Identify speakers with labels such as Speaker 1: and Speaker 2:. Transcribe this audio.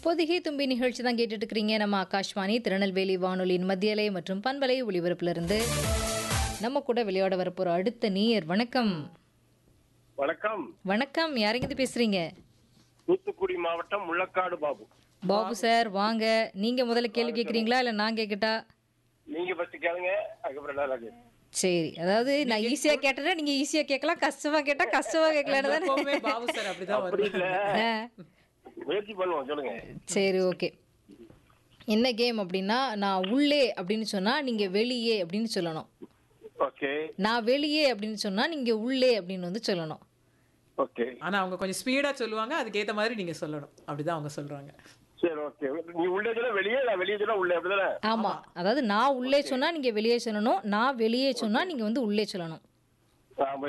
Speaker 1: பொதிகை தும்பி நிகழ்ச்சி தான் கேட்டுட்டு இருக்கிறீங்க நம்ம ஆகாஷ்வாணி திருநெல்வேலி வானொலியின் மத்தியலை மற்றும் பண்பலை ஒளிபரப்புல நம்ம கூட விளையாட வரப்போற அடுத்த நீயர் வணக்கம்
Speaker 2: வணக்கம்
Speaker 1: வணக்கம் யாரெங்கிருந்து பேசுறீங்க
Speaker 2: தூத்துக்குடி மாவட்டம் முள்ளக்காடு பாபு
Speaker 1: பாபு சார் வாங்க நீங்க முதல்ல கேள்வி கேக்குறீங்களா இல்ல நான் கேக்கட்டா
Speaker 2: நீங்க ஃபர்ஸ்ட் கேளுங்க அதுக்கப்புறம் நான் கேட்கிறேன்.
Speaker 1: சரி அதாவது நான் ஈஸியா கேட்டேன்னா நீங்க ஈஸியா கேட்கலாம் கஷ்டமா கேட்டா கஷ்டமா கேட்கலான்னு
Speaker 3: எப்பவுமே பாபு சார் அப்படிதான்
Speaker 2: அப்படி இல்ல
Speaker 1: தானே
Speaker 2: முயற்சி பண்ணுவோம் சொல்லுங்க
Speaker 1: சரி ஓகே என்ன கேம் அப்படின்னா நான் உள்ளே அப்படின்னு சொன்னா நீங்க வெளியே அப்படின்னு சொல்லணும்
Speaker 2: ஓகே
Speaker 1: நான் வெளியே அப்படின்னு சொன்னா நீங்க உள்ளே அப்படின்னு வந்து சொல்லணும்
Speaker 2: ஓகே
Speaker 3: ஆனா அவங்க கொஞ்சம் ஸ்பீடா சொல்லுவாங்க அதுக்கேத்த மாதிரி நீங்க சொல்லணும் அப்படிதான் அவங்க சொல்றாங்க
Speaker 2: சரி ஓகே நீ உள்ளே சொல்ல வெளியே நான் வெளியே சொல்ல உள்ளே அப்படிதானே
Speaker 1: ஆமா அதாவது நான் உள்ளே சொன்னா நீங்க வெளியே சொல்லணும் நான் வெளியே சொன்னா நீங்க வந்து உள்ளே சொல்லணும்
Speaker 2: ஆமா